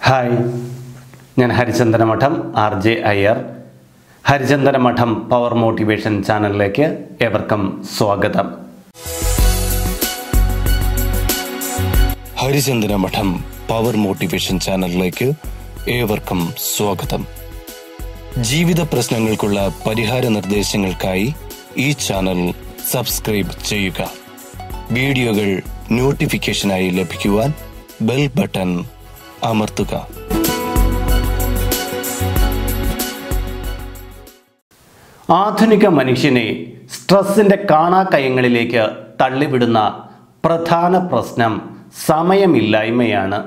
hi ഞാൻ ഹരിചന്ദന മഠം R J Iyer Harichandana മഠം പവർ മോട്ടിവേഷൻ ചാനലിലേക്ക് ഏവർക്കും സ്വാഗതം ഹരിചന്ദന മഠം പവർ മോട്ടിവേഷൻ ചാനലിലേക്ക് ഏവർക്കും സ്വാഗതം ജീവിത പ്രശ്നങ്ങൾക്കുള്ള പരിഹാര നിർദ്ദേശങ്ങൾക്കായി ഈ ചാനൽ സബ്സ്ക്രൈബ് ചെയ്യുക വീഡിയോകൾ നോട്ടിഫിക്കേഷനായി ലഭിക്കുവാൻ ബെൽ ബട്ടൺ അമർത്തുക ആധുനിക മനുഷ്യനെ സ്ട്രെസ്സിൻ്റെ കാണാക്കയങ്ങളിലേക്ക് തള്ളിവിടുന്ന പ്രധാന പ്രശ്നം സമയമില്ലായ്മയാണ്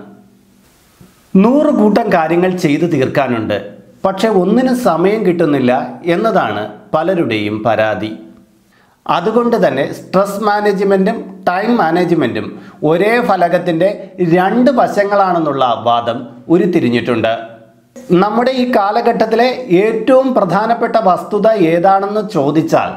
നൂറ് കൂട്ടം കാര്യങ്ങൾ ചെയ്തു തീർക്കാനുണ്ട് പക്ഷെ ഒന്നിനും സമയം കിട്ടുന്നില്ല എന്നതാണ് പലരുടെയും പരാതി അതുകൊണ്ട് തന്നെ സ്ട്രെസ് മാനേജ്മെൻറ്റും ടൈം മാനേജ്മെൻറ്റും ഒരേ ഫലകത്തിൻ്റെ രണ്ട് വശങ്ങളാണെന്നുള്ള വാദം ഉരുത്തിരിഞ്ഞിട്ടുണ്ട് നമ്മുടെ ഈ കാലഘട്ടത്തിലെ ഏറ്റവും പ്രധാനപ്പെട്ട വസ്തുത ഏതാണെന്ന് ചോദിച്ചാൽ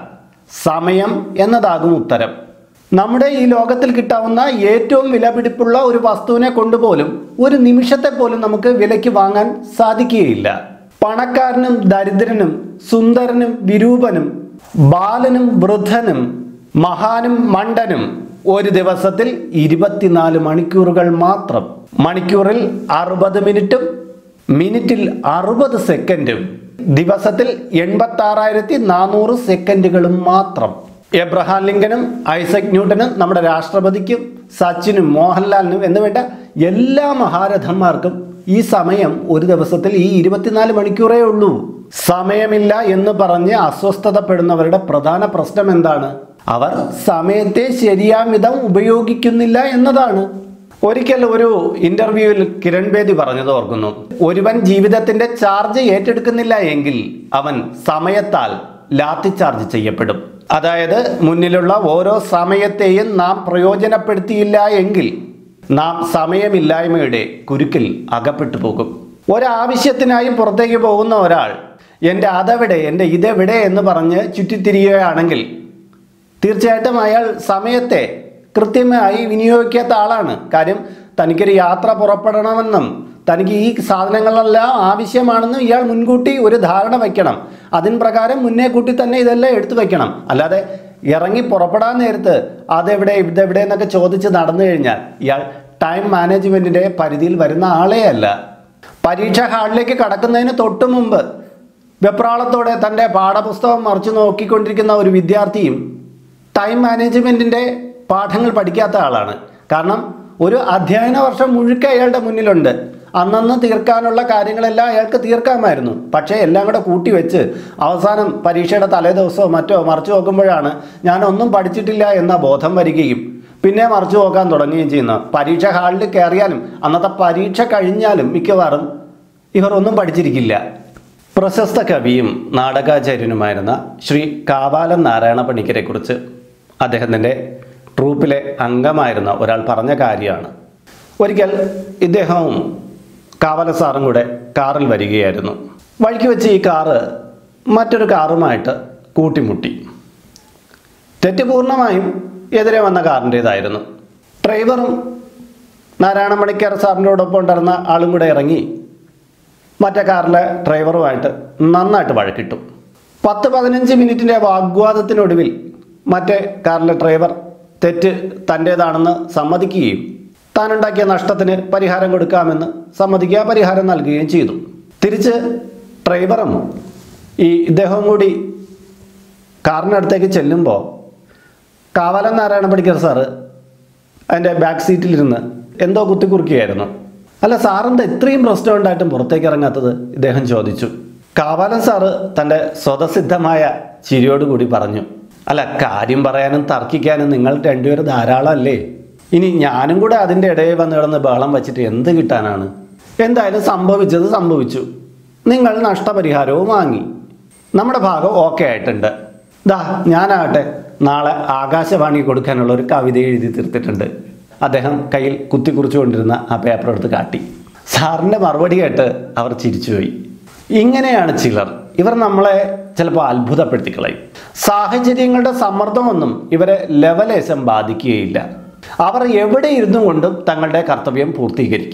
സമയം എന്നതാകും ഉത്തരം നമ്മുടെ ഈ ലോകത്തിൽ കിട്ടാവുന്ന ഏറ്റവും വിലപിടിപ്പുള്ള ഒരു വസ്തുവിനെ കൊണ്ടുപോലും ഒരു നിമിഷത്തെ പോലും നമുക്ക് വിലയ്ക്ക് വാങ്ങാൻ സാധിക്കുകയില്ല പണക്കാരനും ദരിദ്രനും സുന്ദരനും വിരൂപനും ബാലനും വൃദ്ധനും മഹാനും മണ്ടനും ഒരു ദിവസത്തിൽ ഇരുപത്തിനാല് മണിക്കൂറുകൾ മാത്രം മണിക്കൂറിൽ അറുപത് മിനിറ്റും മിനിറ്റിൽ അറുപത് സെക്കൻഡും ദിവസത്തിൽ എൺപത്തി ആറായിരത്തി നാനൂറ് സെക്കൻഡുകളും മാത്രം എബ്രഹാം ലിങ്കനും ഐസക് ന്യൂട്ടനും നമ്മുടെ രാഷ്ട്രപതിക്കും സച്ചിനും മോഹൻലാലിനും എന്ന് വേണ്ട എല്ലാ മഹാരഥന്മാർക്കും ഈ സമയം ഒരു ദിവസത്തിൽ ഈ ഇരുപത്തിനാല് മണിക്കൂറേ ഉള്ളൂ സമയമില്ല എന്ന് പറഞ്ഞ് അസ്വസ്ഥതപ്പെടുന്നവരുടെ പ്രധാന പ്രശ്നം എന്താണ് അവർ സമയത്തെ ശരിയാം വിധം ഉപയോഗിക്കുന്നില്ല എന്നതാണ് ഒരിക്കൽ ഒരു ഇന്റർവ്യൂവിൽ കിരൺ ബേദി പറഞ്ഞത് ഓർക്കുന്നു ഒരുവൻ ജീവിതത്തിന്റെ ചാർജ് ഏറ്റെടുക്കുന്നില്ല എങ്കിൽ അവൻ സമയത്താൽ ലാത്തി ചാർജ് ചെയ്യപ്പെടും അതായത് മുന്നിലുള്ള ഓരോ സമയത്തെയും നാം പ്രയോജനപ്പെടുത്തിയില്ല എങ്കിൽ നാം സമയമില്ലായ്മയുടെ കുരുക്കിൽ അകപ്പെട്ടു പോകും ഒരാവശ്യത്തിനായി പുറത്തേക്ക് പോകുന്ന ഒരാൾ എൻ്റെ അതെവിടെ എൻ്റെ ഇതെവിടെ എന്ന് പറഞ്ഞ് ചുറ്റിത്തിരിയുകയാണെങ്കിൽ തീർച്ചയായിട്ടും അയാൾ സമയത്തെ കൃത്യമായി വിനിയോഗിക്കാത്ത ആളാണ് കാര്യം തനിക്കൊരു യാത്ര പുറപ്പെടണമെന്നും തനിക്ക് ഈ സാധനങ്ങളെല്ലാം ആവശ്യമാണെന്നും ഇയാൾ മുൻകൂട്ടി ഒരു ധാരണ വയ്ക്കണം അതിൻ പ്രകാരം മുന്നേ കൂട്ടി തന്നെ ഇതെല്ലാം എടുത്തു വയ്ക്കണം അല്ലാതെ ഇറങ്ങി പുറപ്പെടാൻ നേരത്ത് അതെവിടെ ഇതെവിടെ എന്നൊക്കെ ചോദിച്ച് നടന്നു കഴിഞ്ഞാൽ ഇയാൾ ടൈം മാനേജ്മെൻറ്റിൻ്റെ പരിധിയിൽ വരുന്ന ആളേ അല്ല പരീക്ഷാ ഹാളിലേക്ക് കടക്കുന്നതിന് തൊട്ടു മുമ്പ് വെപ്രാളത്തോടെ തൻ്റെ പാഠപുസ്തകം മറിച്ചു നോക്കിക്കൊണ്ടിരിക്കുന്ന ഒരു വിദ്യാർത്ഥിയും ടൈം മാനേജ്മെൻറ്റിൻ്റെ പാഠങ്ങൾ പഠിക്കാത്ത ആളാണ് കാരണം ഒരു അധ്യയന വർഷം മുഴുക്കെ അയാളുടെ മുന്നിലുണ്ട് അന്നന്ന് തീർക്കാനുള്ള കാര്യങ്ങളെല്ലാം അയാൾക്ക് തീർക്കാമായിരുന്നു പക്ഷേ എല്ലാം കൂടെ കൂട്ടി വെച്ച് അവസാനം പരീക്ഷയുടെ തലേ ദിവസമോ മറ്റോ മറിച്ചു നോക്കുമ്പോഴാണ് ഞാൻ ഒന്നും പഠിച്ചിട്ടില്ല എന്ന ബോധം വരികയും പിന്നെ മറിച്ചു നോക്കാൻ തുടങ്ങുകയും ചെയ്യുന്നു പരീക്ഷ ഹാളിൽ കയറിയാലും അന്നത്തെ പരീക്ഷ കഴിഞ്ഞാലും മിക്കവാറും ഇവർ ഒന്നും പഠിച്ചിരിക്കില്ല പ്രശസ്ത കവിയും നാടകാചാര്യനുമായിരുന്ന ശ്രീ കാവാലം നാരായണ പണിക്കരെ കുറിച്ച് അദ്ദേഹത്തിൻ്റെ ട്രൂപ്പിലെ അംഗമായിരുന്ന ഒരാൾ പറഞ്ഞ കാര്യമാണ് ഒരിക്കൽ ഇദ്ദേഹവും കാവല സാറും കൂടെ കാറിൽ വരികയായിരുന്നു വഴിക്ക് വെച്ച് ഈ കാറ് മറ്റൊരു കാറുമായിട്ട് കൂട്ടിമുട്ടി തെറ്റ് പൂർണ്ണമായും എതിരെ വന്ന കാറിൻ്റേതായിരുന്നു ഡ്രൈവറും നാരായണ മണിക്കർ സാറിനോടൊപ്പം ഉണ്ടായിരുന്ന ആളും കൂടെ ഇറങ്ങി മറ്റേ കാറിലെ ഡ്രൈവറുമായിട്ട് നന്നായിട്ട് വഴക്കിട്ടു പത്ത് പതിനഞ്ച് മിനിറ്റിൻ്റെ വാഗ്വാദത്തിനൊടുവിൽ മറ്റേ കാറിലെ ഡ്രൈവർ തെറ്റ് തൻ്റേതാണെന്ന് സമ്മതിക്കുകയും താനുണ്ടാക്കിയ നഷ്ടത്തിന് പരിഹാരം കൊടുക്കാമെന്ന് സമ്മതിക്കുക പരിഹാരം നൽകുകയും ചെയ്തു തിരിച്ച് ഡ്രൈവറും ഈ ഇദ്ദേഹവും കൂടി കാറിനടുത്തേക്ക് ചെല്ലുമ്പോൾ കാവലൻ നാരായണ പണിക്കർ സാറ് അതിൻ്റെ ബാക്ക് സീറ്റിലിരുന്ന് എന്തോ കുത്തിക്കുറുക്കുകയായിരുന്നു അല്ല സാറിൻ്റെ ഇത്രയും പ്രശ്നം ഉണ്ടായിട്ടും പുറത്തേക്ക് ഇറങ്ങാത്തത് ഇദ്ദേഹം ചോദിച്ചു കാവാലൻ സാറ് തൻ്റെ സ്വതസിദ്ധമായ ചിരിയോടുകൂടി പറഞ്ഞു അല്ല കാര്യം പറയാനും തർക്കിക്കാനും നിങ്ങൾ രണ്ടുപേരും ധാരാളമല്ലേ ഇനി ഞാനും കൂടെ അതിൻ്റെ ഇടയിൽ വന്ന് കിടന്ന് ബഹളം വെച്ചിട്ട് എന്ത് കിട്ടാനാണ് എന്തായാലും സംഭവിച്ചത് സംഭവിച്ചു നിങ്ങൾ നഷ്ടപരിഹാരവും വാങ്ങി നമ്മുടെ ഭാഗം ഓക്കെ ആയിട്ടുണ്ട് ദാ ഞാനാകട്ടെ നാളെ ആകാശവാണി കൊടുക്കാനുള്ള ഒരു കവിത എഴുതി തീർത്തിട്ടുണ്ട് അദ്ദേഹം കയ്യിൽ കുത്തിക്കുറിച്ചുകൊണ്ടിരുന്ന ആ പേപ്പർ എടുത്ത് കാട്ടി സാറിൻ്റെ മറുപടി കേട്ട് അവർ ചിരിച്ചുപോയി ഇങ്ങനെയാണ് ചിലർ ഇവർ നമ്മളെ ചിലപ്പോൾ അത്ഭുതപ്പെടുത്തി കളയും സാഹചര്യങ്ങളുടെ സമ്മർദ്ദമൊന്നും ഇവരെ ലെവലേശം ബാധിക്കുകയില്ല അവർ എവിടെ ഇരുന്നു കൊണ്ടും തങ്ങളുടെ കർത്തവ്യം പൂർത്തീകരിക്കും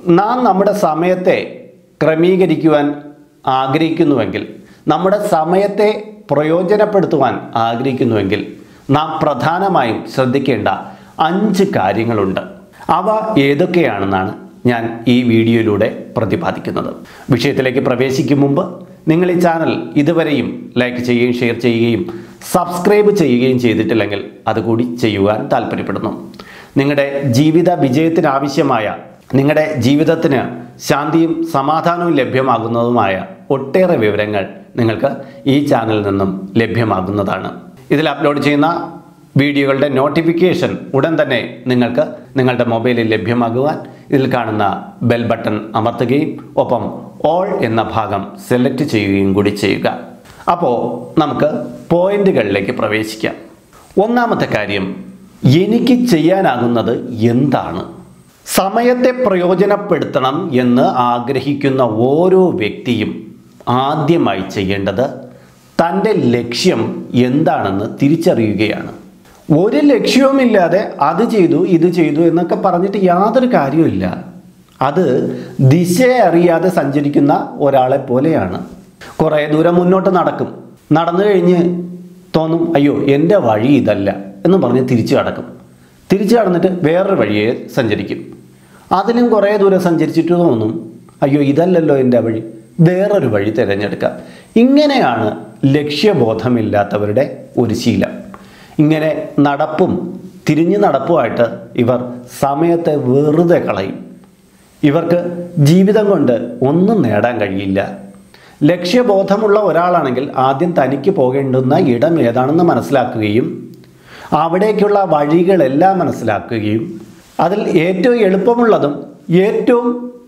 നാം നമ്മുടെ സമയത്തെ ക്രമീകരിക്കുവാൻ ആഗ്രഹിക്കുന്നുവെങ്കിൽ നമ്മുടെ സമയത്തെ പ്രയോജനപ്പെടുത്തുവാൻ ആഗ്രഹിക്കുന്നുവെങ്കിൽ നാം പ്രധാനമായും ശ്രദ്ധിക്കേണ്ട അഞ്ച് കാര്യങ്ങളുണ്ട് അവ ഏതൊക്കെയാണെന്നാണ് ഞാൻ ഈ വീഡിയോയിലൂടെ പ്രതിപാദിക്കുന്നത് വിഷയത്തിലേക്ക് പ്രവേശിക്കും മുമ്പ് നിങ്ങൾ ഈ ചാനൽ ഇതുവരെയും ലൈക്ക് ചെയ്യുകയും ഷെയർ ചെയ്യുകയും സബ്സ്ക്രൈബ് ചെയ്യുകയും ചെയ്തിട്ടില്ലെങ്കിൽ അതുകൂടി ചെയ്യുവാൻ താല്പര്യപ്പെടുന്നു നിങ്ങളുടെ ജീവിത വിജയത്തിനാവശ്യമായ നിങ്ങളുടെ ജീവിതത്തിന് ശാന്തിയും സമാധാനവും ലഭ്യമാകുന്നതുമായ ഒട്ടേറെ വിവരങ്ങൾ നിങ്ങൾക്ക് ഈ ചാനലിൽ നിന്നും ലഭ്യമാകുന്നതാണ് ഇതിൽ അപ്ലോഡ് ചെയ്യുന്ന വീഡിയോകളുടെ നോട്ടിഫിക്കേഷൻ ഉടൻ തന്നെ നിങ്ങൾക്ക് നിങ്ങളുടെ മൊബൈലിൽ ലഭ്യമാകുവാൻ ഇതിൽ കാണുന്ന ബെൽ ബട്ടൺ അമർത്തുകയും ഒപ്പം ഓൾ എന്ന ഭാഗം സെലക്ട് ചെയ്യുകയും കൂടി ചെയ്യുക അപ്പോൾ നമുക്ക് പോയിന്റുകളിലേക്ക് പ്രവേശിക്കാം ഒന്നാമത്തെ കാര്യം എനിക്ക് ചെയ്യാനാകുന്നത് എന്താണ് സമയത്തെ പ്രയോജനപ്പെടുത്തണം എന്ന് ആഗ്രഹിക്കുന്ന ഓരോ വ്യക്തിയും ആദ്യമായി ചെയ്യേണ്ടത് തൻ്റെ ലക്ഷ്യം എന്താണെന്ന് തിരിച്ചറിയുകയാണ് ഒരു ലക്ഷ്യവുമില്ലാതെ അത് ചെയ്തു ഇത് ചെയ്തു എന്നൊക്കെ പറഞ്ഞിട്ട് യാതൊരു കാര്യവുമില്ല അത് ദിശ അറിയാതെ സഞ്ചരിക്കുന്ന ഒരാളെ പോലെയാണ് കുറേ ദൂരം മുന്നോട്ട് നടക്കും നടന്നു കഴിഞ്ഞ് തോന്നും അയ്യോ എൻ്റെ വഴി ഇതല്ല എന്ന് പറഞ്ഞ് തിരിച്ചു കടക്കും തിരിച്ചു കടന്നിട്ട് വേറൊരു വഴിയെ സഞ്ചരിക്കും അതിലും കുറേ ദൂരം സഞ്ചരിച്ചിട്ട് തോന്നും അയ്യോ ഇതല്ലല്ലോ എൻ്റെ വഴി വേറൊരു വഴി തിരഞ്ഞെടുക്കാം ഇങ്ങനെയാണ് ലക്ഷ്യബോധമില്ലാത്തവരുടെ ഒരു ശീലം ഇങ്ങനെ നടപ്പും തിരിഞ്ഞു നടപ്പുമായിട്ട് ഇവർ സമയത്തെ വെറുതെ കളയും ഇവർക്ക് ജീവിതം കൊണ്ട് ഒന്നും നേടാൻ കഴിയില്ല ലക്ഷ്യബോധമുള്ള ഒരാളാണെങ്കിൽ ആദ്യം തനിക്ക് പോകേണ്ടുന്ന ഇടം ഏതാണെന്ന് മനസ്സിലാക്കുകയും അവിടേക്കുള്ള വഴികളെല്ലാം മനസ്സിലാക്കുകയും അതിൽ ഏറ്റവും എളുപ്പമുള്ളതും ഏറ്റവും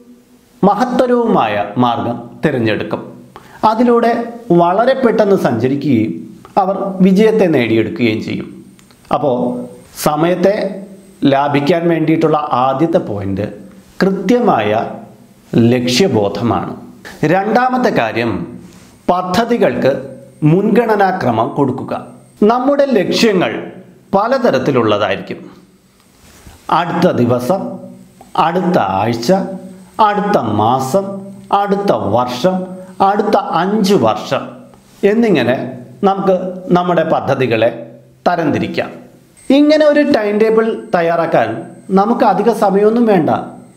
മഹത്തരവുമായ മാർഗം തിരഞ്ഞെടുക്കും അതിലൂടെ വളരെ പെട്ടെന്ന് സഞ്ചരിക്കുകയും അവർ വിജയത്തെ നേടിയെടുക്കുകയും ചെയ്യും അപ്പോൾ സമയത്തെ ലാഭിക്കാൻ വേണ്ടിയിട്ടുള്ള ആദ്യത്തെ പോയിന്റ് കൃത്യമായ ലക്ഷ്യബോധമാണ് രണ്ടാമത്തെ കാര്യം പദ്ധതികൾക്ക് മുൻഗണനാക്രമം കൊടുക്കുക നമ്മുടെ ലക്ഷ്യങ്ങൾ പലതരത്തിലുള്ളതായിരിക്കും അടുത്ത ദിവസം അടുത്ത ആഴ്ച അടുത്ത മാസം അടുത്ത വർഷം അടുത്ത അഞ്ച് വർഷം എന്നിങ്ങനെ നമുക്ക് നമ്മുടെ പദ്ധതികളെ തരംതിരിക്കാം ഇങ്ങനെ ഒരു ടൈം ടേബിൾ തയ്യാറാക്കാൻ നമുക്ക് അധിക സമയമൊന്നും വേണ്ട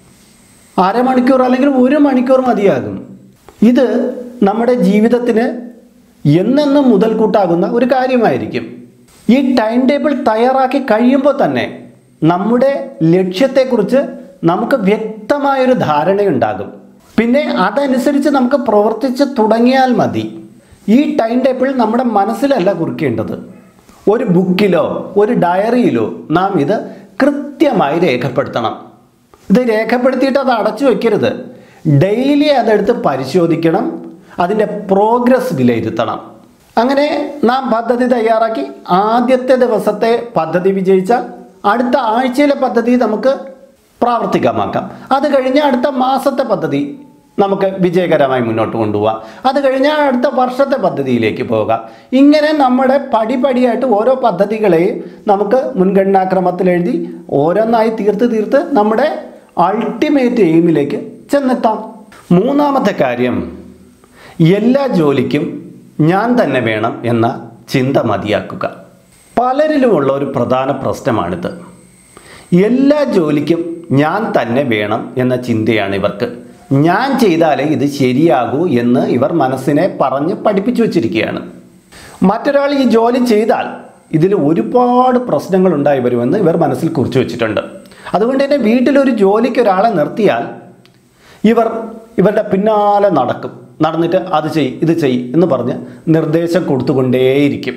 അരമണിക്കൂർ അല്ലെങ്കിൽ ഒരു മണിക്കൂർ മതിയാകും ഇത് നമ്മുടെ ജീവിതത്തിന് എന്നെന്നും മുതൽക്കൂട്ടാകുന്ന ഒരു കാര്യമായിരിക്കും ഈ ടൈം ടേബിൾ തയ്യാറാക്കി കഴിയുമ്പോൾ തന്നെ നമ്മുടെ ലക്ഷ്യത്തെക്കുറിച്ച് നമുക്ക് വ്യക്തമായൊരു ധാരണയുണ്ടാകും പിന്നെ അതനുസരിച്ച് നമുക്ക് പ്രവർത്തിച്ച് തുടങ്ങിയാൽ മതി ഈ ടൈം ടേബിൾ നമ്മുടെ മനസ്സിലല്ല കുറിക്കേണ്ടത് ഒരു ബുക്കിലോ ഒരു ഡയറിയിലോ നാം ഇത് കൃത്യമായി രേഖപ്പെടുത്തണം ഇത് രേഖപ്പെടുത്തിയിട്ട് അത് അടച്ചു വെക്കരുത് ഡെയിലി അതെടുത്ത് പരിശോധിക്കണം അതിൻ്റെ പ്രോഗ്രസ് വിലയിരുത്തണം അങ്ങനെ നാം പദ്ധതി തയ്യാറാക്കി ആദ്യത്തെ ദിവസത്തെ പദ്ധതി വിജയിച്ചാൽ അടുത്ത ആഴ്ചയിലെ പദ്ധതി നമുക്ക് പ്രാവർത്തികമാക്കാം അത് കഴിഞ്ഞ് അടുത്ത മാസത്തെ പദ്ധതി നമുക്ക് വിജയകരമായി മുന്നോട്ട് കൊണ്ടുപോകാം അത് കഴിഞ്ഞാൽ അടുത്ത വർഷത്തെ പദ്ധതിയിലേക്ക് പോകാം ഇങ്ങനെ നമ്മുടെ പടിപടിയായിട്ട് ഓരോ പദ്ധതികളെയും നമുക്ക് മുൻഗണനാക്രമത്തിൽ എഴുതി ഓരോന്നായി തീർത്ത് തീർത്ത് നമ്മുടെ അൾട്ടിമേറ്റ് എയിമിലേക്ക് ചെന്നെത്താം മൂന്നാമത്തെ കാര്യം എല്ലാ ജോലിക്കും ഞാൻ തന്നെ വേണം എന്ന ചിന്ത മതിയാക്കുക പലരിലുമുള്ള ഒരു പ്രധാന പ്രശ്നമാണിത് എല്ലാ ജോലിക്കും ഞാൻ തന്നെ വേണം എന്ന ചിന്തയാണ് ഇവർക്ക് ഞാൻ ചെയ്താലേ ഇത് ശരിയാകൂ എന്ന് ഇവർ മനസ്സിനെ പറഞ്ഞ് പഠിപ്പിച്ചു വച്ചിരിക്കുകയാണ് മറ്റൊരാൾ ഈ ജോലി ചെയ്താൽ ഇതിൽ ഒരുപാട് പ്രശ്നങ്ങൾ ഉണ്ടായി വരുമെന്ന് ഇവർ മനസ്സിൽ കുറിച്ചു വെച്ചിട്ടുണ്ട് അതുകൊണ്ട് തന്നെ വീട്ടിലൊരു ജോലിക്ക് ഒരാളെ നിർത്തിയാൽ ഇവർ ഇവരുടെ പിന്നാലെ നടക്കും നടന്നിട്ട് അത് ചെയ് ഇത് ചെയ് എന്ന് പറഞ്ഞ് നിർദ്ദേശം കൊടുത്തുകൊണ്ടേയിരിക്കും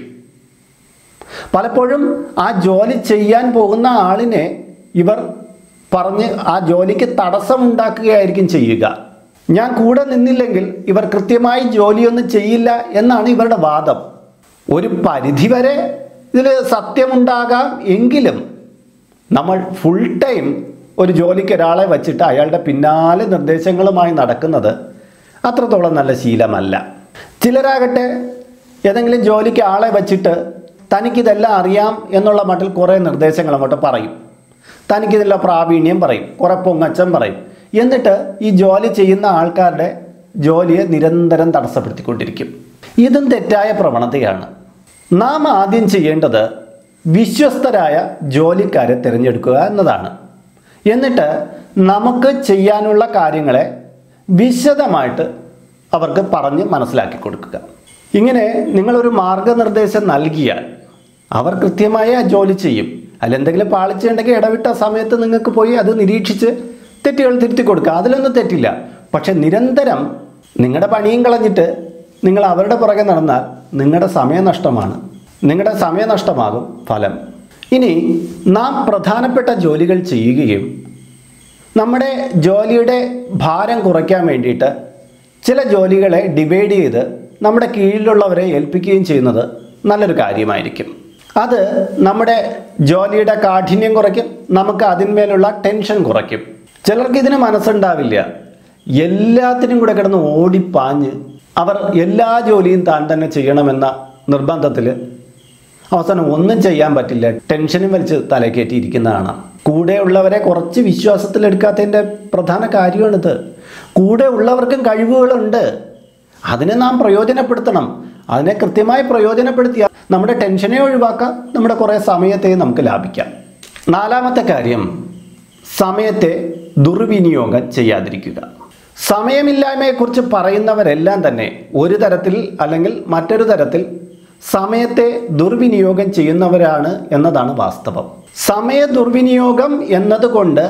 പലപ്പോഴും ആ ജോലി ചെയ്യാൻ പോകുന്ന ആളിനെ ഇവർ പറഞ്ഞ് ആ ജോലിക്ക് തടസ്സമുണ്ടാക്കുകയായിരിക്കും ചെയ്യുക ഞാൻ കൂടെ നിന്നില്ലെങ്കിൽ ഇവർ കൃത്യമായി ജോലിയൊന്നും ചെയ്യില്ല എന്നാണ് ഇവരുടെ വാദം ഒരു പരിധിവരെ ഇതിൽ സത്യമുണ്ടാകാം എങ്കിലും നമ്മൾ ഫുൾ ടൈം ഒരു ജോലിക്ക് ഒരാളെ വച്ചിട്ട് അയാളുടെ പിന്നാലെ നിർദ്ദേശങ്ങളുമായി നടക്കുന്നത് അത്രത്തോളം നല്ല ശീലമല്ല ചിലരാകട്ടെ ഏതെങ്കിലും ജോലിക്ക് ആളെ വച്ചിട്ട് തനിക്കിതെല്ലാം അറിയാം എന്നുള്ള മട്ടിൽ കുറേ നിർദ്ദേശങ്ങൾ അങ്ങോട്ട് പറയും തനിക്കിതിലുള്ള പ്രാവീണ്യം പറയും കുറേ പൊങ്ങച്ചം പറയും എന്നിട്ട് ഈ ജോലി ചെയ്യുന്ന ആൾക്കാരുടെ ജോലിയെ നിരന്തരം തടസ്സപ്പെടുത്തിക്കൊണ്ടിരിക്കും ഇതും തെറ്റായ പ്രവണതയാണ് നാം ആദ്യം ചെയ്യേണ്ടത് വിശ്വസ്തരായ ജോലിക്കാരെ തിരഞ്ഞെടുക്കുക എന്നതാണ് എന്നിട്ട് നമുക്ക് ചെയ്യാനുള്ള കാര്യങ്ങളെ വിശദമായിട്ട് അവർക്ക് പറഞ്ഞ് മനസ്സിലാക്കി കൊടുക്കുക ഇങ്ങനെ നിങ്ങളൊരു മാർഗനിർദ്ദേശം നൽകിയാൽ അവർ കൃത്യമായി ആ ജോലി ചെയ്യും അതിലെന്തെങ്കിലും പാളിച്ചുണ്ടെങ്കിൽ ഇടവിട്ട സമയത്ത് നിങ്ങൾക്ക് പോയി അത് നിരീക്ഷിച്ച് തെറ്റുകൾ തിരുത്തി കൊടുക്കുക അതിലൊന്നും തെറ്റില്ല പക്ഷെ നിരന്തരം നിങ്ങളുടെ പണിയും കളഞ്ഞിട്ട് നിങ്ങൾ അവരുടെ പുറകെ നടന്നാൽ നിങ്ങളുടെ സമയനഷ്ടമാണ് നിങ്ങളുടെ സമയനഷ്ടമാകും ഫലം ഇനി നാം പ്രധാനപ്പെട്ട ജോലികൾ ചെയ്യുകയും നമ്മുടെ ജോലിയുടെ ഭാരം കുറയ്ക്കാൻ വേണ്ടിയിട്ട് ചില ജോലികളെ ഡിവൈഡ് ചെയ്ത് നമ്മുടെ കീഴിലുള്ളവരെ ഏൽപ്പിക്കുകയും ചെയ്യുന്നത് നല്ലൊരു കാര്യമായിരിക്കും അത് നമ്മുടെ ജോലിയുടെ കാഠിന്യം കുറയ്ക്കും നമുക്ക് അതിന്മേലുള്ള ടെൻഷൻ കുറയ്ക്കും ചിലർക്ക് ഇതിന് മനസ്സുണ്ടാവില്ല എല്ലാത്തിനും കൂടെ കിടന്ന് ഓടിപ്പാഞ്ഞ് അവർ എല്ലാ ജോലിയും താൻ തന്നെ ചെയ്യണമെന്ന നിർബന്ധത്തിൽ അവസാനം ഒന്നും ചെയ്യാൻ പറ്റില്ല ടെൻഷനും വലിച്ച് തലക്കയറ്റി ഇരിക്കുന്നതാണ് കൂടെ ഉള്ളവരെ കുറച്ച് വിശ്വാസത്തിലെടുക്കാത്തതിൻ്റെ പ്രധാന കാര്യമാണിത് കൂടെ ഉള്ളവർക്കും കഴിവുകളുണ്ട് അതിനെ നാം പ്രയോജനപ്പെടുത്തണം അതിനെ കൃത്യമായി പ്രയോജനപ്പെടുത്തിയാൽ നമ്മുടെ ടെൻഷനെ ഒഴിവാക്കാം നമ്മുടെ കുറേ സമയത്തെ നമുക്ക് ലാഭിക്കാം നാലാമത്തെ കാര്യം സമയത്തെ ദുർവിനിയോഗം ചെയ്യാതിരിക്കുക സമയമില്ലായ്മയെക്കുറിച്ച് പറയുന്നവരെല്ലാം തന്നെ ഒരു തരത്തിൽ അല്ലെങ്കിൽ മറ്റൊരു തരത്തിൽ സമയത്തെ ദുർവിനിയോഗം ചെയ്യുന്നവരാണ് എന്നതാണ് വാസ്തവം സമയ ദുർവിനിയോഗം എന്നതുകൊണ്ട്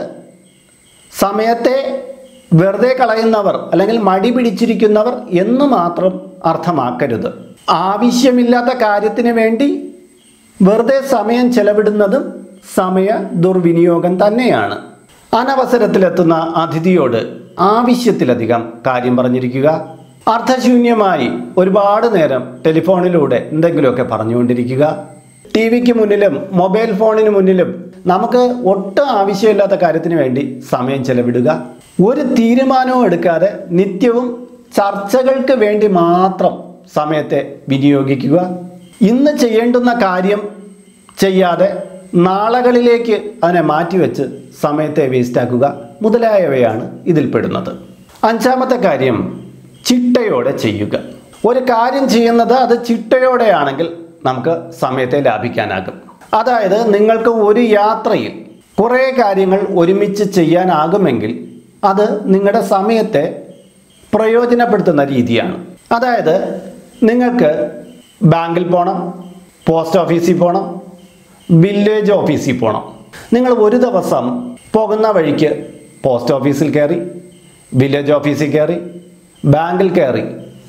സമയത്തെ വെറുതെ കളയുന്നവർ അല്ലെങ്കിൽ മടി പിടിച്ചിരിക്കുന്നവർ എന്ന് മാത്രം അർത്ഥമാക്കരുത് ആവശ്യമില്ലാത്ത കാര്യത്തിന് വേണ്ടി വെറുതെ സമയം ചെലവിടുന്നതും സമയ ദുർവിനിയോഗം തന്നെയാണ് അനവസരത്തിലെത്തുന്ന അതിഥിയോട് ആവശ്യത്തിലധികം കാര്യം പറഞ്ഞിരിക്കുക അർത്ഥശൂന്യമായി ഒരുപാട് നേരം ടെലിഫോണിലൂടെ എന്തെങ്കിലുമൊക്കെ പറഞ്ഞുകൊണ്ടിരിക്കുക ടി വിക്ക് മുന്നിലും മൊബൈൽ ഫോണിന് മുന്നിലും നമുക്ക് ഒട്ടും ആവശ്യമില്ലാത്ത കാര്യത്തിന് വേണ്ടി സമയം ചെലവിടുക ഒരു തീരുമാനവും എടുക്കാതെ നിത്യവും ചർച്ചകൾക്ക് വേണ്ടി മാത്രം സമയത്തെ വിനിയോഗിക്കുക ഇന്ന് ചെയ്യേണ്ടുന്ന കാര്യം ചെയ്യാതെ നാളകളിലേക്ക് അതിനെ മാറ്റിവെച്ച് സമയത്തെ വേസ്റ്റാക്കുക മുതലായവയാണ് ഇതിൽപ്പെടുന്നത് അഞ്ചാമത്തെ കാര്യം ചിട്ടയോടെ ചെയ്യുക ഒരു കാര്യം ചെയ്യുന്നത് അത് ചിട്ടയോടെയാണെങ്കിൽ നമുക്ക് സമയത്തെ ലാഭിക്കാനാകും അതായത് നിങ്ങൾക്ക് ഒരു യാത്രയിൽ കുറേ കാര്യങ്ങൾ ഒരുമിച്ച് ചെയ്യാനാകുമെങ്കിൽ അത് നിങ്ങളുടെ സമയത്തെ പ്രയോജനപ്പെടുത്തുന്ന രീതിയാണ് അതായത് നിങ്ങൾക്ക് ബാങ്കിൽ പോകണം പോസ്റ്റ് ഓഫീസിൽ പോകണം വില്ലേജ് ഓഫീസിൽ പോകണം നിങ്ങൾ ഒരു ദിവസം പോകുന്ന വഴിക്ക് പോസ്റ്റ് ഓഫീസിൽ കയറി വില്ലേജ് ഓഫീസിൽ കയറി ബാങ്കിൽ കയറി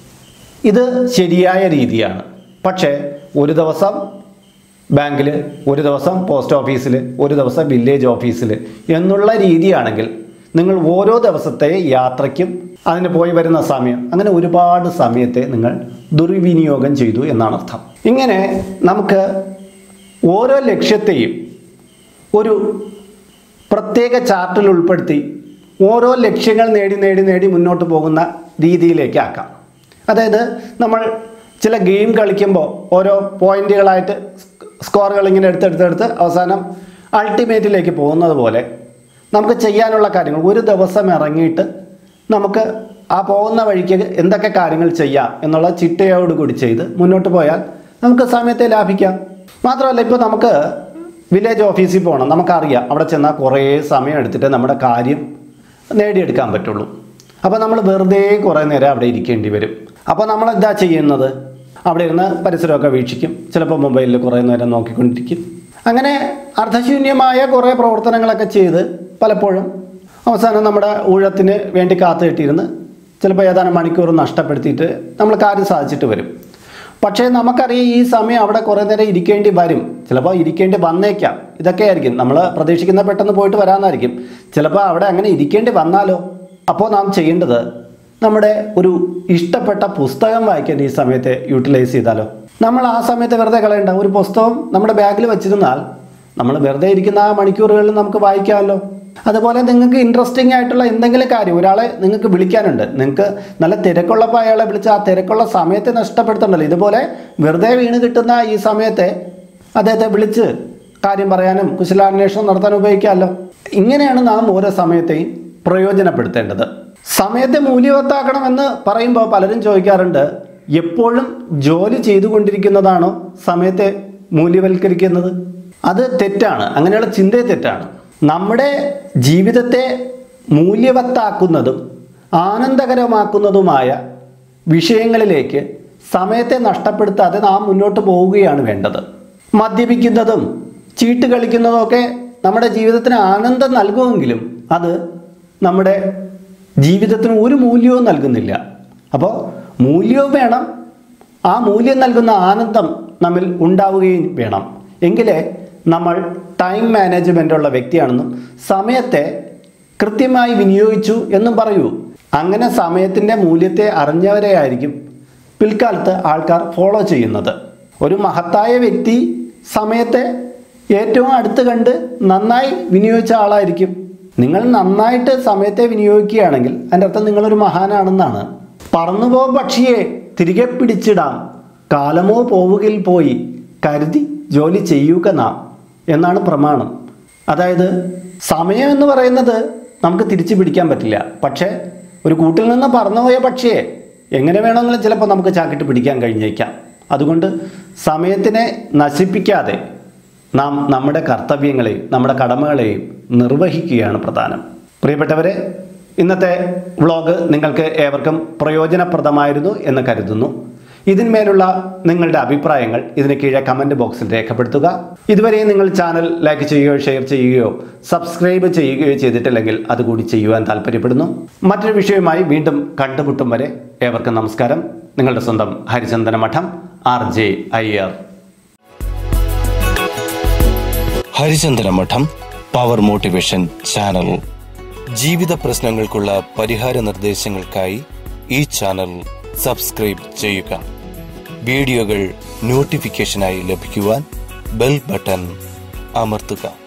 ഇത് ശരിയായ രീതിയാണ് പക്ഷേ ഒരു ദിവസം ബാങ്കിൽ ഒരു ദിവസം പോസ്റ്റ് ഓഫീസിൽ ഒരു ദിവസം വില്ലേജ് ഓഫീസിൽ എന്നുള്ള രീതിയാണെങ്കിൽ നിങ്ങൾ ഓരോ ദിവസത്തെ യാത്രയ്ക്കും അതിന് പോയി വരുന്ന സമയം അങ്ങനെ ഒരുപാട് സമയത്തെ നിങ്ങൾ ദുർവിനിയോഗം ചെയ്തു എന്നാണ് അർത്ഥം ഇങ്ങനെ നമുക്ക് ഓരോ ലക്ഷ്യത്തെയും ഒരു പ്രത്യേക ചാർട്ടിൽ ഉൾപ്പെടുത്തി ഓരോ ലക്ഷ്യങ്ങൾ നേടി നേടി നേടി മുന്നോട്ട് പോകുന്ന രീതിയിലേക്ക് ആക്കാം അതായത് നമ്മൾ ചില ഗെയിം കളിക്കുമ്പോൾ ഓരോ പോയിന്റുകളായിട്ട് സ്കോറുകൾ ഇങ്ങനെ എടുത്തെടുത്തെടുത്ത് അവസാനം അൾട്ടിമേറ്റിലേക്ക് പോകുന്നത് പോലെ നമുക്ക് ചെയ്യാനുള്ള കാര്യങ്ങൾ ഒരു ദിവസം ഇറങ്ങിയിട്ട് നമുക്ക് ആ പോകുന്ന വഴിക്ക് എന്തൊക്കെ കാര്യങ്ങൾ ചെയ്യാം എന്നുള്ള ചിട്ടയോടുകൂടി ചെയ്ത് മുന്നോട്ട് പോയാൽ നമുക്ക് സമയത്തെ ലാഭിക്കാം മാത്രമല്ല ഇപ്പോൾ നമുക്ക് വില്ലേജ് ഓഫീസിൽ പോകണം നമുക്കറിയാം അവിടെ ചെന്നാൽ കുറേ സമയം എടുത്തിട്ട് നമ്മുടെ കാര്യം നേടിയെടുക്കാൻ പറ്റുള്ളൂ അപ്പോൾ നമ്മൾ വെറുതെ കുറേ നേരം അവിടെ ഇരിക്കേണ്ടി വരും അപ്പോൾ നമ്മൾ എന്താ ചെയ്യുന്നത് അവിടെ ഇരുന്ന് പരിസരമൊക്കെ വീക്ഷിക്കും ചിലപ്പോൾ മൊബൈലിൽ കുറേ നേരം നോക്കിക്കൊണ്ടിരിക്കും അങ്ങനെ അർത്ഥശൂന്യമായ കുറേ പ്രവർത്തനങ്ങളൊക്കെ ചെയ്ത് പലപ്പോഴും അവസാനം നമ്മുടെ ഊഴത്തിന് വേണ്ടി കാത്തു കെട്ടിയിരുന്ന് ചിലപ്പോൾ ഏതാനും മണിക്കൂർ നഷ്ടപ്പെടുത്തിയിട്ട് നമ്മൾ കാര്യം സാധിച്ചിട്ട് വരും പക്ഷേ നമുക്കറിയാം ഈ സമയം അവിടെ കുറേ നേരം ഇരിക്കേണ്ടി വരും ചിലപ്പോൾ ഇരിക്കേണ്ടി വന്നേക്കാം ഇതൊക്കെ ആയിരിക്കും നമ്മൾ പ്രതീക്ഷിക്കുന്ന പെട്ടെന്ന് പോയിട്ട് വരാമെന്നായിരിക്കും ചിലപ്പോൾ അവിടെ അങ്ങനെ ഇരിക്കേണ്ടി വന്നാലോ അപ്പോൾ നാം ചെയ്യേണ്ടത് നമ്മുടെ ഒരു ഇഷ്ടപ്പെട്ട പുസ്തകം വായിക്കാൻ ഈ സമയത്തെ യൂട്ടിലൈസ് ചെയ്താലോ നമ്മൾ ആ സമയത്ത് വെറുതെ കളയണ്ട ഒരു പുസ്തകം നമ്മുടെ ബാഗിൽ വെച്ചിരുന്നാൽ നമ്മൾ വെറുതെ ഇരിക്കുന്ന ആ മണിക്കൂറുകളിൽ നമുക്ക് വായിക്കാമല്ലോ അതുപോലെ നിങ്ങൾക്ക് ഇൻട്രസ്റ്റിംഗ് ആയിട്ടുള്ള എന്തെങ്കിലും കാര്യം ഒരാളെ നിങ്ങൾക്ക് വിളിക്കാനുണ്ട് നിങ്ങൾക്ക് നല്ല തിരക്കുള്ളപ്പോൾ അയാളെ വിളിച്ച് ആ തിരക്കുള്ള സമയത്തെ നഷ്ടപ്പെടുത്തണ്ടല്ലോ ഇതുപോലെ വെറുതെ വീണ് കിട്ടുന്ന ഈ സമയത്തെ അദ്ദേഹത്തെ വിളിച്ച് കാര്യം പറയാനും കുശലാന്വേഷണം നടത്താൻ ഉപയോഗിക്കാമല്ലോ ഇങ്ങനെയാണ് നാം ഓരോ സമയത്തെയും പ്രയോജനപ്പെടുത്തേണ്ടത് സമയത്തെ മൂല്യവത്താക്കണമെന്ന് പറയുമ്പോൾ പലരും ചോദിക്കാറുണ്ട് എപ്പോഴും ജോലി ചെയ്തുകൊണ്ടിരിക്കുന്നതാണോ സമയത്തെ മൂല്യവൽക്കരിക്കുന്നത് അത് തെറ്റാണ് അങ്ങനെയുള്ള ചിന്തയെ തെറ്റാണ് നമ്മുടെ ജീവിതത്തെ മൂല്യവത്താക്കുന്നതും ആനന്ദകരമാക്കുന്നതുമായ വിഷയങ്ങളിലേക്ക് സമയത്തെ നഷ്ടപ്പെടുത്താതെ നാം മുന്നോട്ട് പോവുകയാണ് വേണ്ടത് മദ്യപിക്കുന്നതും ചീട്ട് കളിക്കുന്നതും ഒക്കെ നമ്മുടെ ജീവിതത്തിന് ആനന്ദം നൽകുമെങ്കിലും അത് നമ്മുടെ ജീവിതത്തിന് ഒരു മൂല്യവും നൽകുന്നില്ല അപ്പോൾ മൂല്യവും വേണം ആ മൂല്യം നൽകുന്ന ആനന്ദം നമ്മിൽ ഉണ്ടാവുകയും വേണം എങ്കിലേ നമ്മൾ ടൈം മാനേജ്മെൻ്റ് ഉള്ള വ്യക്തിയാണെന്നും സമയത്തെ കൃത്യമായി വിനിയോഗിച്ചു എന്നും പറയൂ അങ്ങനെ സമയത്തിൻ്റെ മൂല്യത്തെ അറിഞ്ഞവരെ ആയിരിക്കും പിൽക്കാലത്ത് ആൾക്കാർ ഫോളോ ചെയ്യുന്നത് ഒരു മഹത്തായ വ്യക്തി സമയത്തെ ഏറ്റവും അടുത്ത് കണ്ട് നന്നായി വിനിയോഗിച്ച ആളായിരിക്കും നിങ്ങൾ നന്നായിട്ട് സമയത്തെ വിനിയോഗിക്കുകയാണെങ്കിൽ അതിൻ്റെ അർത്ഥം നിങ്ങളൊരു മഹാനാണെന്നാണ് പറന്നുപോ പക്ഷിയെ തിരികെ പിടിച്ചിടാം കാലമോ പോവുകിൽ പോയി കരുതി ജോലി ചെയ്യുക നാം എന്നാണ് പ്രമാണം അതായത് സമയം എന്ന് പറയുന്നത് നമുക്ക് തിരിച്ചു പിടിക്കാൻ പറ്റില്ല പക്ഷേ ഒരു കൂട്ടിൽ നിന്ന് പറന്നുപോയ പക്ഷിയെ എങ്ങനെ വേണമെങ്കിലും ചിലപ്പോൾ നമുക്ക് ചാക്കിട്ട് പിടിക്കാൻ കഴിഞ്ഞേക്കാം അതുകൊണ്ട് സമയത്തിനെ നശിപ്പിക്കാതെ നാം നമ്മുടെ കർത്തവ്യങ്ങളെയും നമ്മുടെ കടമകളെയും നിർവഹിക്കുകയാണ് പ്രധാനം പ്രിയപ്പെട്ടവരെ ഇന്നത്തെ വ്ളോഗ് നിങ്ങൾക്ക് ഏവർക്കും പ്രയോജനപ്രദമായിരുന്നു എന്ന് കരുതുന്നു ഇതിന്മേലുള്ള നിങ്ങളുടെ അഭിപ്രായങ്ങൾ ഇതിന് കീഴെ കമൻറ്റ് ബോക്സിൽ രേഖപ്പെടുത്തുക ഇതുവരെ നിങ്ങൾ ചാനൽ ലൈക്ക് ചെയ്യുകയോ ഷെയർ ചെയ്യുകയോ സബ്സ്ക്രൈബ് ചെയ്യുകയോ ചെയ്തിട്ടില്ലെങ്കിൽ അതുകൂടി ചെയ്യുവാൻ താല്പര്യപ്പെടുന്നു മറ്റൊരു വിഷയവുമായി വീണ്ടും കണ്ടുമുട്ടും വരെ ഏവർക്കും നമസ്കാരം നിങ്ങളുടെ സ്വന്തം ഹരിചന്ദന മഠം ആർ ജെ അയ്യർ ഹരിചന്ദ്ര മഠം പവർ മോട്ടിവേഷൻ ചാനൽ ജീവിത പ്രശ്നങ്ങൾക്കുള്ള പരിഹാര നിർദ്ദേശങ്ങൾക്കായി ഈ ചാനൽ സബ്സ്ക്രൈബ് ചെയ്യുക വീഡിയോകൾ നോട്ടിഫിക്കേഷനായി ലഭിക്കുവാൻ ബെൽ ബട്ടൺ അമർത്തുക